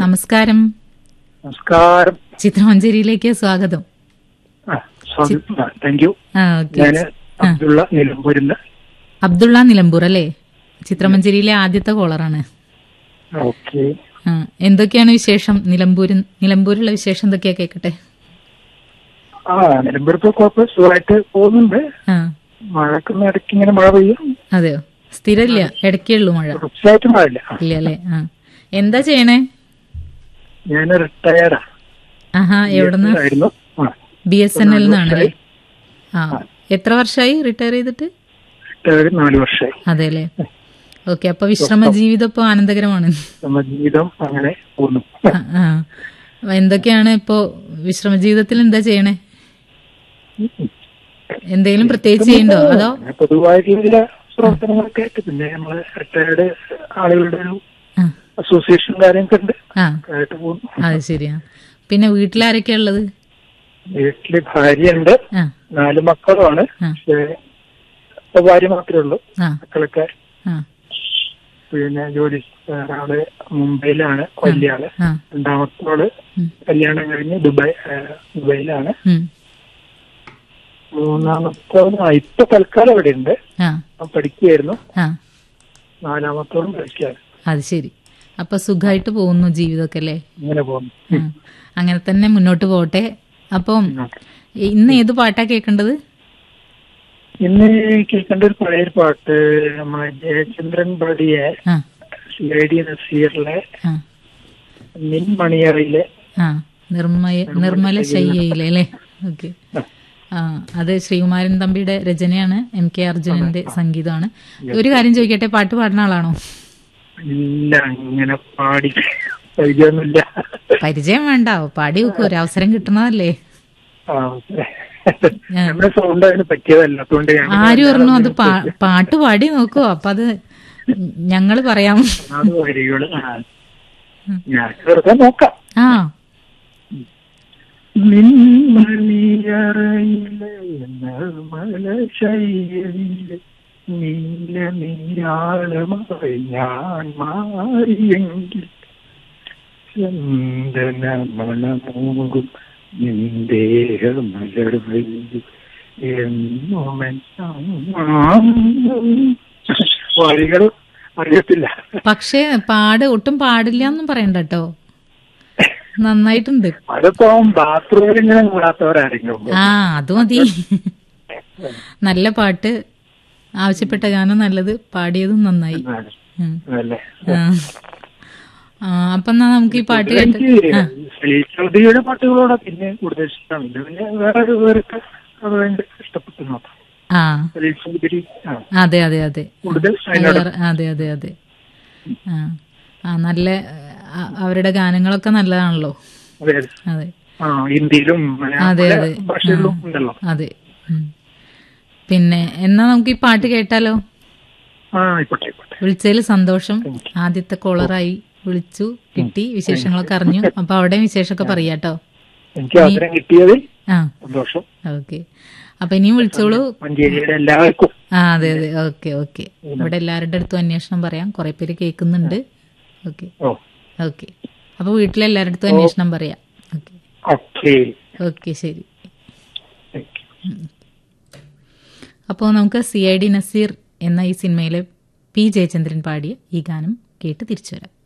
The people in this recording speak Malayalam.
നമസ്കാരം നമസ്കാരം ചിത്രമഞ്ചേരിയിലേക്ക് സ്വാഗതം ആ, സ്വാഗതം താങ്ക് യു ആ ഓക്കെ ഞാന് അബ്ദുള്ള നിലമ്പൂരിന്ന് അബ്ദുള്ള നിലമ്പൂർ അല്ലേ ചിത്രമഞ്ചേരിയിലെ ആദ്യത്തെ കോളറാണ് ഓക്കെ ആ എന്തൊക്കെയാണ് വിശേഷം നിലമ്പൂരിൽ നിലമ്പൂരിലുള്ള വിശേഷം എന്തൊക്കെയാ കേക്കട്ടെ ആ നിലമ്പൂർ ഇപ്പൊ കുഴപ്പം സുഖമായിട്ട് പോകുന്നുണ്ട് ആ മഴക്കൊന്നും ഇടയ്ക്ക് ഇങ്ങനെ മഴ പെയ്യും അതെയോ സ്ഥിരമില്ല ഇടയ്ക്കേ ഉള്ളൂ മഴ തുടർച്ചയായിട്ട് മഴയില്ല ആ, ഇല്ല അല്ലേ ആ എന്താ ചെയ്യണേ ഞാൻ റിട്ടയർഡാ ആഹാ എവിടുന്ന് ആയിരുന്നു ആ ബി എസ് എൻ എൽ നിന്നാണല്ലേ ആ എത്ര വർഷമായി റിട്ടയർ ചെയ്തിട്ട് റിട്ടയർഡ് നാല് വർഷമായി അതെ അല്ലേ ഓക്കെ അപ്പൊ വിശ്രമ ജീവിതം ഇപ്പൊ ആനന്ദകരമാണ് നമ്മുടെ ജീവിതം അങ്ങനെ പോകുന്നു ആ, ആ. അപ്പൊ എന്തൊക്കെയാണ് ഇപ്പോ വിശ്രമ ജീവിതത്തിൽ എന്താ ചെയ്യണേ എന്തെങ്കിലും പ്രത്യേകിച്ച് ചെയ്യണ്ടോ അതോ അങ്ങനെ പൊതുവായിട്ടുള്ള ചില പ്രവർത്തനങ്ങളൊക്കെ ആയിട്ട് പിന്നെ നമ്മള് റിട്ടയർഡ് ആളുകളുടെ ഒരു ആ അസോസിയേഷൻ കാര്യമൊക്കെ ഉണ്ട് ആ ആയിട്ട് പോകുന്നു അത് ശരിയാ പിന്നെ വീട്ടിലാരൊക്കെയാ ഉള്ളത് വീട്ടില് ഭാര്യയുണ്ട് ആ നാല് മക്കളുമാണ് ആ. പക്ഷേ ഇപ്പൊ ഭാര്യ മാത്രമേ ഉള്ളൂ ആ മക്കളൊക്കെ ആ പിന്നെ ജോലി ഒരാള് മുംബൈയിലാണ് വലിയ ആള് ആ രണ്ടാമത്തെ ആള് ഉം. കല്യാണം കഴിഞ്ഞ് ദുബായ് ആ, ദുബായിലാണ് ഉം. മൂന്നാമത്തോളും ആ, ഇപ്പൊ തൽക്കാലം ഇവിടെ ഉണ്ട് ആ അവൻ പഠിക്കുകയായിരുന്നു ആ നാലാമത്തോളും പഠിക്കുകയാണ് അത് ശരി അപ്പൊ സുഖമായിട്ട് പോകുന്നു ജീവിതമൊക്കെ അല്ലേ ഇങ്ങനെ പോകുന്നു ആ. അങ്ങനെ തന്നെ മുന്നോട്ട് പോട്ടെ അപ്പം ഓക്കേ. ഇന്ന് ഏത് പാട്ടാ കേൾക്കേണ്ടത് ഇന്ന് കേൾക്കേണ്ട ഒരു പഴയ ഒരു പാട്ട് നമ്മളെ ജയചന്ദ്രൻ പാടിയ ആ സി ഡി നസീറിലെ ആ നിൻ മണിയറയിലെ ആ നിർമ്മയ നിർമ്മല ശയ്യയിലെ അല്ലേ ഓക്കെ ആ അത് ശ്രീകുമാരൻ തമ്പിയുടെ രചനയാണ് എം കെ അർജുനന്റെ സംഗീതമാണ് ഒരു കാര്യം ചോദിക്കട്ടെ പാട്ട് പാടുന്ന ആളാണോ ഇല്ല ഇങ്ങനെ പാടി പരിചയമൊന്നുമില്ല പരിചയം വേണ്ട പാടി വെക്കൂ ഒരു അവസരം കിട്ടുന്നതല്ലേ ആ, നമ്മുടെ സൗണ്ട് അതിന് പറ്റിയതല്ല അതുകൊണ്ട് ഞാൻ ആരും പറഞ്ഞു അത് പാ- പാട്ട് പാടി നോക്കൂ അപ്പൊ അത് ഞങ്ങള് പറയാം അത് വരികള് ആ. ഞാൻ വെറുതെ നോക്കാം ആ നിൻമണിയറയിലെ നിർമ്മലശൈലിയിലെ നീല നീരാളമായി ഞാൻ മാറിയെങ്കിൽ ചന്ദനമണമൂകും നിന്ദേഹമലർവയിൽ എന്നുമെൻ വരികൾ അറിയത്തില്ല പക്ഷേ പാട് ഒട്ടും പാടില്ല എന്നും പറയണ്ട കേട്ടോ നന്നായിട്ടുണ്ട് അതിപ്പോ ബാത്റൂമിൽ ഇങ്ങനെ കൂടാത്തവരായിരിക്കും ആ അത് മതി നല്ല പാട്ട് ആവശ്യപ്പെട്ട ഗാനം നല്ലത് പാടിയതും നന്നായി ഉം. അല്ലേ ആ. ആ, അപ്പൊ എന്നാ നമുക്ക് ഈ പാട്ട് കേട്ട് എനിക്ക് സലീൽ ചൗധരിയുടെ പാട്ടുകളോടെ പിന്നെ കൂടുതൽ ഇഷ്ടമാണ് ഇത് പിന്നെ വേറെ ഒരു പേർക്ക് അത് ഭയങ്കര ഇഷ്ടപ്പെട്ടു മാത്രം ആ സലീൽ ചൗധരി ആ അതെ അതെ അതെ കൂടുതൽ അതിനോട് വേറെ- അതെ അതെ അതെ ആ ആ നല്ല ആ, അവരുടെ ഗാനങ്ങളൊക്കെ നല്ലതാണല്ലോ അതെ അതെ ആ ഹിന്ദിയിലും മലയാളം അതെ, പല അതെ. ഭാഷകളിലും ഉണ്ടല്ലോ അതെ ഉം. പിന്നെ എന്നാ നമുക്ക് ഈ പാട്ട് കേട്ടാലോ ആ ആയിക്കോട്ടെ ആയിക്കോട്ടെ വിളിച്ചതിൽ സന്തോഷം ആദ്യത്തെ കോളറായി വിളിച്ചു കിട്ടി വിശേഷങ്ങളൊക്കെ അറിഞ്ഞു അപ്പൊ അവിടെ വിശേഷമൊക്കെ പറയാട്ടോ എനിക്ക് അവസരം കിട്ടിയതിൽ ആ സന്തോഷം ഓക്കെ അപ്പൊ ഇനിയും വിളിച്ചോളൂ മഞ്ചേരിയുടെ എല്ലാവർക്കും ആ അതെ അതെ ഓക്കെ ഓക്കെ ഇവിടെ എല്ലാവരുടെ അടുത്തും അന്വേഷണം പറയാം കുറെ പേര് കേൾക്കുന്നുണ്ട് ഓക്കെ ഓ ഓക്കെ അപ്പൊ വീട്ടിലെല്ലാവരുടെ അടുത്തും അന്വേഷണം പറയാം ഓക്കെ ഓക്കെ ഓക്കെ ശരി അപ്പോൾ നമുക്ക് സി ഐ ഡി നസീർ എന്ന ഈ സിനിമയിലെ പി ജയചന്ദ്രൻ പാടിയ ഈ ഗാനം കേട്ട് തിരിച്ചു വരാം